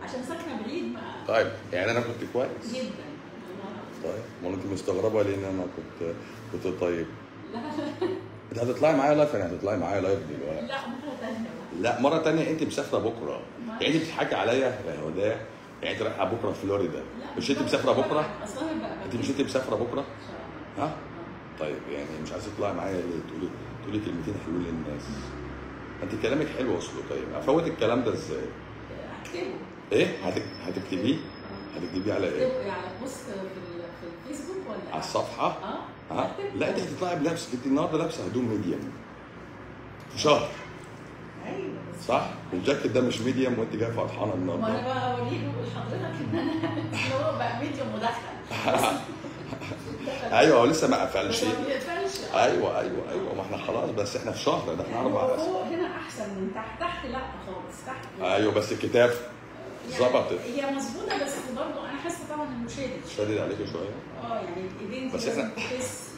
عشان ساكنه بعيد ما طيب يعني انا كنت كويس جدا طيب امال انت مستغربه ليه ان انا كنت كنت طيب لا لا انت هتطلعي معايا لايف يعني هتطلعي معايا لايف دلوقتي لا مره ثانيه بقى لا مره تانية انت مسافره بكره يعني انت بتضحكي عليا يا هدايا يعني انت رايحه بكره فلوريدا لا، مش انت مسافره بكره اصلا بقى انت مش انت مسافره بكره ان شاء الله ها طيب يعني مش عايزه تطلعي معايا ليه تقولي تقولي كلمتين حلوين للناس انت كلامك حلو اصله طيب افوت الكلام ده ازاي هكتبه ايه هتك... هتكتبيه هتكتبيه على ايه هكتبه على بوست في ال- في الفيسبوك ولا على الصفحه اه ها هكتبه. لا انت هتطلعي بلبسك انت النهارده لابسه هدوم ميديم في شهر ايوه بس صح والجاكيت ده مش ميديم وانت جايه فرحانه ما انا النهارده بقى اوريك لحضرتك ان انا اللي هو بقى ميديوم مدخل ايوه هو لسه ما بس قفلش ما بيقفلش ايوه ايوه ايوه ما احنا خلاص بس احنا في شهر ده احنا اربع هو أسابيع. فوق هنا احسن من تحت تحت لا خالص تحت ايوه بس الكتاب يعني ظبطت. هي مظبوطه بس برضه انا حاسه طبعا انه شادد شادد عليكي شويه اه يعني الايدين دي بس لازم إحنا- تخس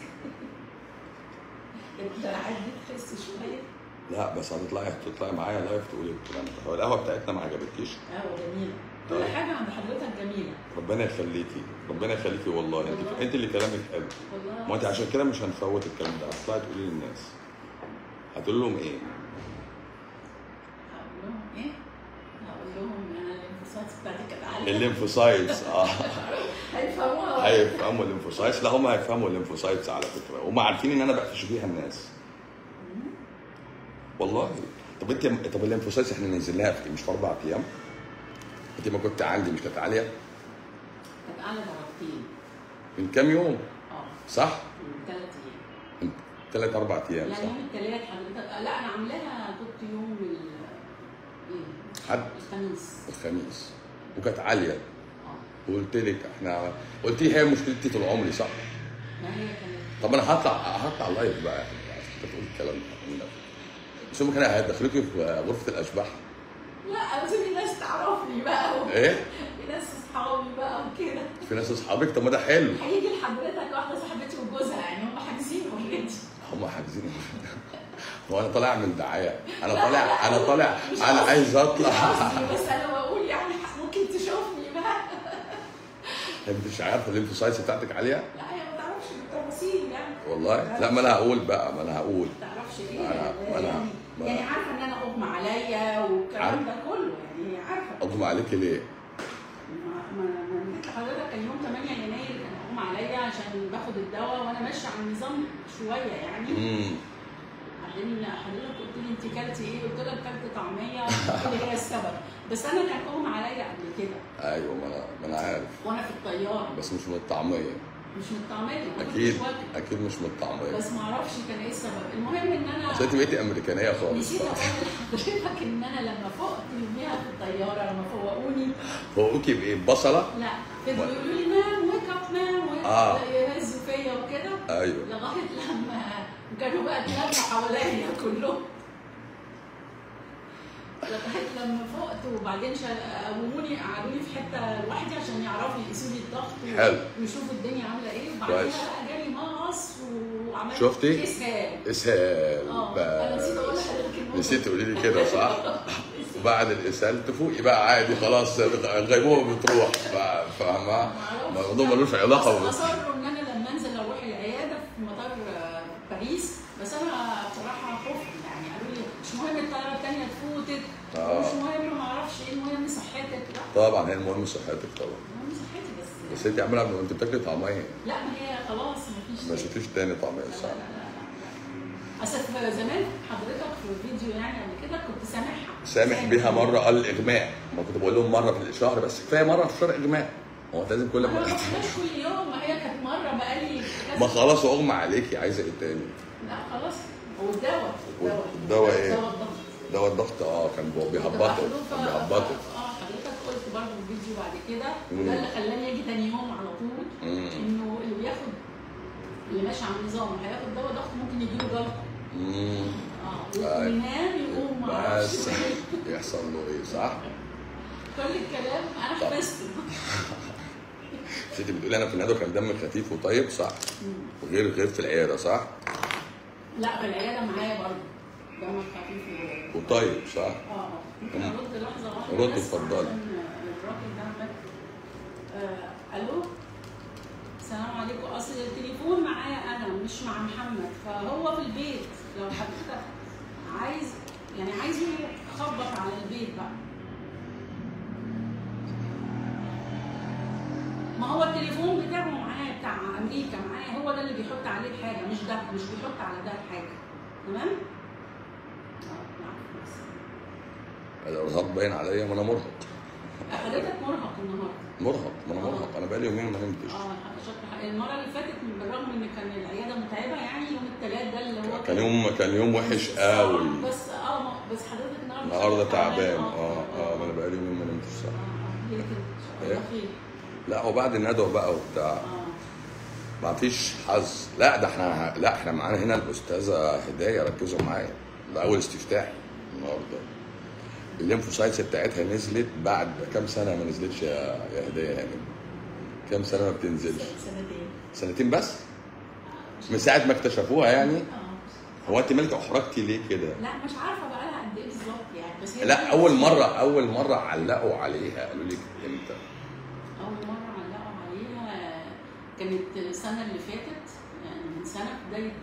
الدراعات دي تخس شويه لا بس هتطلعي هتطلعي معايا لايف تقولي الكلام ده هو القهوه بتاعتنا ما عجبتكيش قهوه جميله كل طيب. حاجه عند حضرتك جميله ربنا يخليكي ربنا يخليكي والله انت انت اللي كلامك حلو والله ما انت عشان كده مش هنفوت الكلام ده هتطلعي تقولي للناس هتقول لهم ايه؟ هقول لهم ايه؟ هقول لهم انا الانفصال بتاعتي كانت عاليه الليمفوسايتس اه هيفهموها هيفهموا الليمفوسايتس لا هم هيفهموا الليمفوسايتس على فكره هم عارفين ان انا بقفش بيها الناس والله طب انت طب الليمفوسايتس احنا نزلناها في إيه؟ مش في اربع ايام انت ما كنت عندي مش كانت عاليه كانت اعلى درجتين من كام يوم اه صح؟ من ثلاث ايام من ثلاث اربع ايام يعني صح؟ يوم الثلاث حضرتك لا انا عاملاها كنت يوم ال ايه حد الخميس الخميس وكانت عاليه اه وقلت لك احنا قلت لي هي مشكلتي طول عمري صح؟ ما هي كانت طب انا هطلع هطلع لايف بقى انت تقول الكلام ده بس هم كانوا هيدخلوكي في غرفه الاشباح لا بس في ناس تعرفني بقى ايه؟ في ناس اصحابي بقى وكده في ناس اصحابك طب ما ده حلو هيجي لحضرتك واحده صاحبتي وجوزها يعني هم حاجزين اوريدي هم حاجزين هو انا طالع من دعايه انا لا، طالع لا، انا طالع مش انا قصدي. عايز مش اطلع قصدي، بس انا بقول يعني ممكن تشوفني بقى انت مش عارفه الليمفوسايتس بتاعتك عاليه لا هي ما تعرفش بالتفاصيل يعني والله لا ما انا هقول بقى ما انا هقول ما تعرفش ايه أنا- أنا- يعني, ما- يعني عارفه ان انا اغمى عليا والكلام عارف. ده كله يعني عارفه اضم عليكي ليه؟ ما- ما- ما- حضرتك كان يوم 8 يناير كان اغمى عليا عشان باخد الدواء وانا ماشيه على النظام شويه يعني امم بعدين حضرتك قلت لي انت كلتي ايه؟ قلت لك كلت طعميه قلت لي هي السبب بس انا كان اغمى عليا قبل كده ايوه ما انا ما انا عارف وانا في الطياره بس مش من الطعميه مش من الطعميه ما كنتش اكيد واكلة. اكيد مش من الطعميه بس ما اعرفش كان ايه السبب المهم ان انا بس انت بقيتي امريكانيه خالص نسيت اقول لحضرتك ان انا لما فقت يوميها في الطياره لما فوقوني فوقوكي بايه بصله لا فضلوا يقولوا لي مان ويك اب مان آه. يهزوا فيا وكده ايوه لغايه لما كانوا بقى اتلموا حواليا كلهم لغايه لما فقت وبعدين شا- قوموني قعدوني في حته لوحدي عشان يعرفوا يقيسوا لي الضغط و- حلو. ويشوفوا الدنيا عامله ايه كويس. وبعدين بقى جالي مغص وعملت شفتي؟ اسهال اسهال اه انا نسيت اقول بس لحضرتك الموضوع. نسيت تقولي لي كده صح؟ وبعد الاسهال تفوقي بقى عادي خلاص الغيبوبه بتروح ف- فاهمه؟ الموضوع ملوش علاقه بس بال- اصروا ان انا لما انزل اروح العياده في مطار آه، باريس بس انا بصراحه خفت يعني قالوا لي مش مهم الطياره الثانيه تفوتك آه. مش مهم ما اعرفش ايه المهم صحتك لا طبعا هي المهم صحتك طبعا المهم صحتي بس بس انت عماله انت بتاكلي طعميه لا ما هي خلاص ما فيش ما شفتيش تاني طعميه لا صح؟ لا لا لا اصل في زمان حضرتك في فيديو يعني قبل كده كنت سامحها سامح بيها مره قال الاغماء ما كنت بقول لهم مره في الشهر بس كفايه مره في الشهر اغماء هو لازم كل انا ما ما باكلهاش كل يوم ما هي كانت مره بقالي كذا ما خلاص اغمى عليكي عايزه ايه تاني؟ لا خلاص والدواء والدواء إيه؟ دواء الضغط دواء الضغط اه كان بو- بيهبطك كان بيهبطك اه حضرتك قلت برضه في فيديو بعد كده مم. وده اللي خلاني اجي تاني يوم على طول مم. انه اللي بياخد اللي ماشي على النظام هياخد دواء ضغط ممكن يجيله جلطه مم. اه أيوة. وينام يقوم ما اعرفش بس يحصل له ايه صح؟ كل الكلام انا طب. حفظته مش انت بتقولي انا في الندوه كان دمي خفيف وطيب صح؟ غير غير في العياده صح؟ لا في العياده معايا برضه دمك خفيف و- وطيب صح؟ اه ممكن مم. ارد لحظه واحده رد بس اتفضلي. عشان الراجل ده عمال آه، الو السلام عليكم اصل التليفون معايا انا مش مع محمد فهو في البيت لو حضرتك عايز يعني عايزه يخبط على البيت بقى ما هو التليفون بتاعه معاه بتاع امريكا معاه هو ده اللي بيحط عليه الحاجه مش ده مش بيحط على ده الحاجه تمام؟ اه العفو، بس. الارهاق باين عليا ما انا مرهق حضرتك مرهق النهارده مرهق ما انا مرهق انا بقالي يومين ما نمتش اه شكل المره اللي فاتت بالرغم ان كان العياده متعبه يعني يوم الثلاث ده اللي هو كان يوم كان يوم وحش قوي بس اه ما- بس حضرتك النهارده النهارده شكلك تعبان تعبان. اه اه ما انا بقالي يومين ما نمتش اه صح اه ليه كده؟ ان شاء إيه؟ الله خير لا هو بعد الندوه بقى وبتاع اه ما فيش حظ لا ده احنا لا احنا معانا هنا الاستاذه هدايه ركزوا معايا ده اول استفتاحي النهارده الليمفوسايتس بتاعتها نزلت بعد كام سنه ما نزلتش يا يا هدايه يعني كام سنه ما بتنزلش سنتين سنتين بس من ساعه ما اكتشفوها يعني اه هو انت مالك احرجتي ليه كده لا مش عارفه بقى لها قد ايه بالظبط يعني بس هي لا اول مره اول مره علقوا عليها قالوا لك امتى اول مره علقوا عليها كانت السنه اللي فاتت يعني من سنه بدايه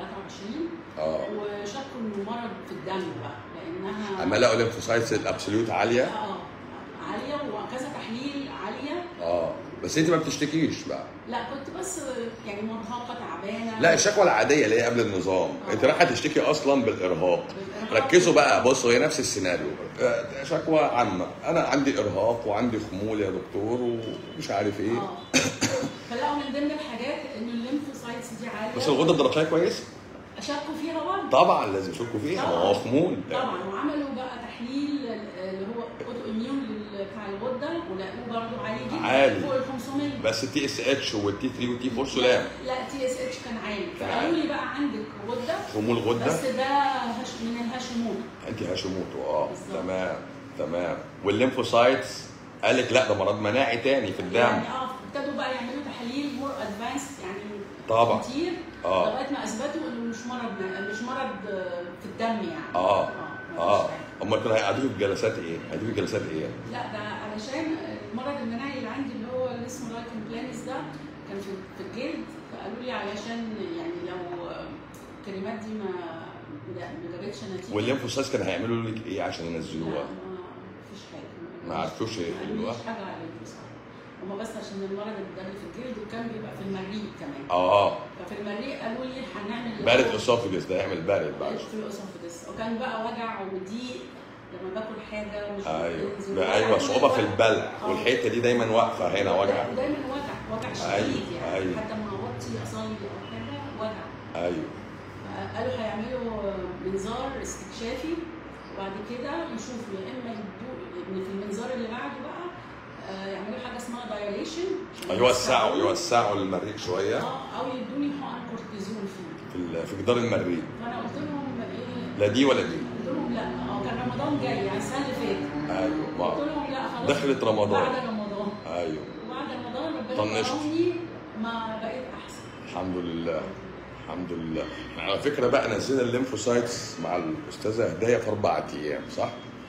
23 اه وشكوا انه مرض في الدم بقى لانها اما لقوا الليمفوسايتس الابسوليوت عاليه اه عاليه وكذا تحليل عاليه اه بس انت ما بتشتكيش بقى لا كنت بس يعني مرهقه تعبانه لا الشكوى العاديه اللي هي قبل النظام انت رايحه تشتكي اصلا بالارهاق بالإرهاق. ركزوا بقى بصوا هي نفس السيناريو آه، شكوى عامه انا عندي ارهاق وعندي خمول يا دكتور ومش عارف ايه اه فلقوا من ضمن الحاجات ان الليمفوسايتس دي عاليه بس الغده الدرقيه كويسه شكوا فيها برضه طبعا لازم يشكوا فيها ما هو خمول طبعا وعملوا بقى تحليل اللي هو اوتو اميون بتاع الغده ولقوه برضه عالي جدا عالي. فوق ال 500 بس التي اس اتش والتي 3 والتي 4 سلام لا تي اس اتش كان عالي كان فقالوا عالي. لي بقى عندك غده خمول غده بس ده هش من الهاشيموتو انت هاشيموتو اه بالظبط. تمام تمام والليمفوسايتس قال لك لا ده مرض مناعي تاني في الدم يعني اه ابتدوا بقى يعملوا تحاليل مور ادفانس يعني طبعا. كتير آه. لغايه ما اثبتوا انه مش مرض مش مرض آه، في الدم يعني اه مفيش اه حاجة. هم كانوا هيقعدوك في جلسات ايه؟ هيقعدوك في جلسات ايه؟ لا ده علشان المرض المناعي اللي عندي اللي هو اللي اسمه لايكن بلانس ده كان في في الجلد فقالوا لي علشان يعني لو الكلمات دي ما لا ما جابتش نتيجه والليمفوسايتس كانوا هيعملوا لك ايه عشان لا ينزلوها؟ ما فيش حاجه ما عرفوش ما يقولوها؟ قالوليش حاجه عليه بصراحه هما بس عشان المرض ده اللي في الجلد وكان بيبقى في المريء كمان اه ففي المريء قالوا لي هنعمل بارد اسوفيجس ده يعمل بارد بعد بقى في الاسوفجس وكان بقى وجع وضيق لما باكل حاجه مش ايوه بتنزل. ده ايوه صعوبه في البلع آه. والحته دي دايما واقفه هنا وجع دايما وجع وجع شديد أيوة، يعني أيوة. حتى ما اوطي اصلي او حاجه وجع ايوه قالوا هيعملوا منظار استكشافي وبعد كده يشوفوا يا اما يدوا إن في المنظار اللي بعده بقى آه، يعملوا حاجه اسمها دايليشن يوسعوا يوسعوا المريء شويه اه او يدوني حقن كورتيزون فيه في ال- في جدار المريء فانا قلت لهم ايه لا دي ولا دي قلت لهم لا اه كان رمضان جاي يعني السنه اللي فاتت ايوه قلت ما- لهم لا خلاص دخلت رمضان. بعد رمضان ايوه وبعد رمضان ربنا طنشت. كرمني ما بقيت احسن الحمد لله الحمد لله احنا على فكره بقى نزلنا الليمفوسايتس مع الاستاذه هدايه في اربع ايام صح؟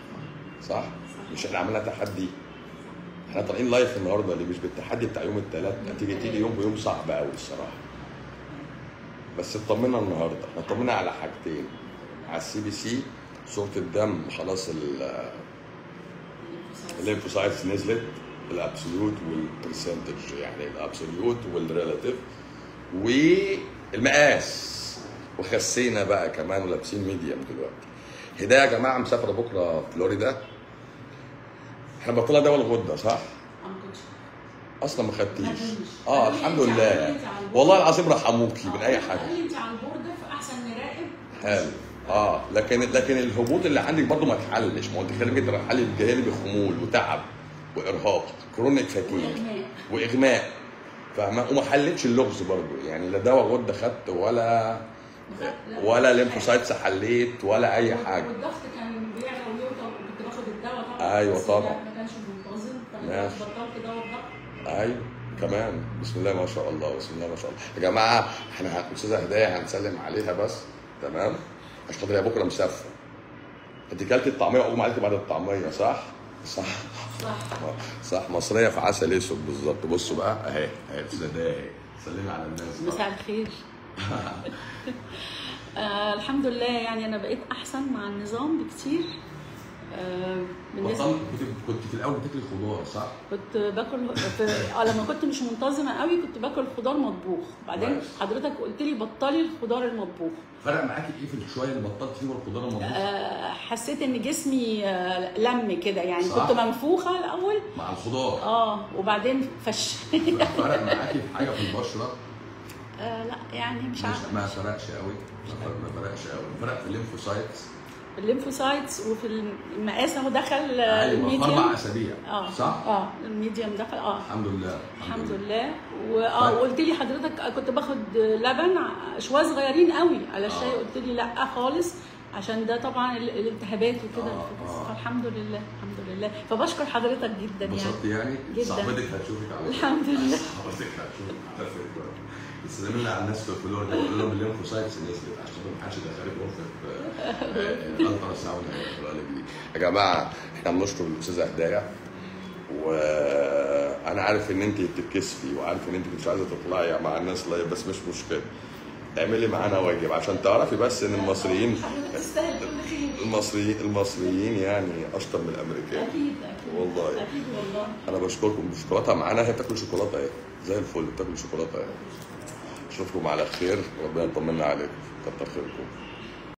صح؟ مش احنا عملنا تحدي احنا طالعين لايف النهارده اللي مش بالتحدي بتاع يوم الثلاث هتيجي تيجي يوم بيوم صعب قوي الصراحه بس اطمنا النهارده احنا اطمنا على حاجتين على السي بي سي صوره الدم خلاص ال- الليمفوسايتس نزلت الابسوليوت والبرسنتج يعني الابسوليوت والريلاتيف والمقاس وخسينا بقى كمان ولابسين ميديم دلوقتي هدايه يا جماعه مسافره بكره فلوريدا احنا بطلنا دواء الغده صح؟ انا ما كنتش اصلا ما خدتيش خدتنيش. اه قالوا لي الحمد انت- قالوا لي لله انت على البورد. والله العظيم رحموكي من اي آه، حاجه قال لي انت على البورد فاحسن نراقب حلو اه لكن لكن الهبوط اللي عندك برضه ما اتحلش ما هو انت خلي بالك انت حل جاي لي بخمول وتعب وارهاق كرونيك فاتيج واغماء واغماء فاهمه وما حلتش اللغز برضه يعني لا دواء غده خدت ولا لا، ولا ليمفوسايتس حليت ولا اي حاجه والضغط كان بيعلى ويوطى وكنت باخد الدواء طبعا أيوة بس طبعا. ده ما كانش منتظم فانا ماشي. بطلت دواء الضغط ايوه كمان بسم الله ما شاء الله بسم الله ما شاء الله يا جماعه احنا ه- استاذه هدايه هنسلم عليها بس تمام عشان خاطر هي بكره مسافره انت كلت الطعميه واغمى عليك بعد الطعميه صح؟ صح صح صح مصريه في عسل اسود بالظبط بصوا بقى اهي اهي الاستاذه هدايا اهي سلمي على الناس بقى. مساء الخير آه الحمد لله يعني انا بقيت احسن مع النظام بكتير آه بالنسبه بطلت كنت كنت في الاول بتاكلي خضار صح؟ كنت باكل في... اه لما كنت مش منتظمه قوي كنت باكل خضار مطبوخ بعدين كويس. حضرتك قلت لي بطلي الخضار المطبوخ فرق معاكي ايه في الشويه اللي بطلت فيهم الخضار المطبوخ؟ آه حسيت ان جسمي آه لم كده يعني صح. كنت منفوخه الاول مع الخضار اه وبعدين فش فرق معاكي في حاجه في البشره؟ آه لا يعني مش مش عارفه ما فرقش قوي ما فرق- ما فرقش قوي فرق في الليمفوسايتس الليمفوسايتس وفي المقاس اهو دخل آه، ايوه في اربع الميديوم اسابيع اه صح؟ اه الميديوم دخل اه الحمد لله الحمد لله واه طيب. وقلت لي حضرتك كنت باخد لبن ع- شويه صغيرين قوي على الشاي آه. قلت لي لا خالص عشان ده طبعا ال- الالتهابات وكده آه، آه. الحمد لله الحمد لله فبشكر حضرتك جدا يعني انبسطت يعني؟ جدا. صاحبتك هتشوفك على خير. الحمد لله. صاحبتك هتشوفك على خير بس لنا على الناس في الفلور ده قول لهم الليمفوسايتس نزلت عشان ما حدش يدخلك غرفه الالترا ساوند دي يا جماعه احنا بنشكر الاستاذه هدايا وانا عارف ان انت بتتكسفي وعارف ان انت مش عايزه تطلعي مع الناس لايف بس مش مشكله اعملي معانا واجب عشان تعرفي بس ان المصريين حضرتك تستاهل كل خير المصريين المصريين يعني اشطر من الامريكان اكيد اكيد والله. اكيد والله انا بشكركم بالشوكولاته معانا هي بتاكل شوكولاته اهي زي الفل بتاكل شوكولاته اهي اشوفكم على خير ربنا يطمنا عليكم كتر خيركم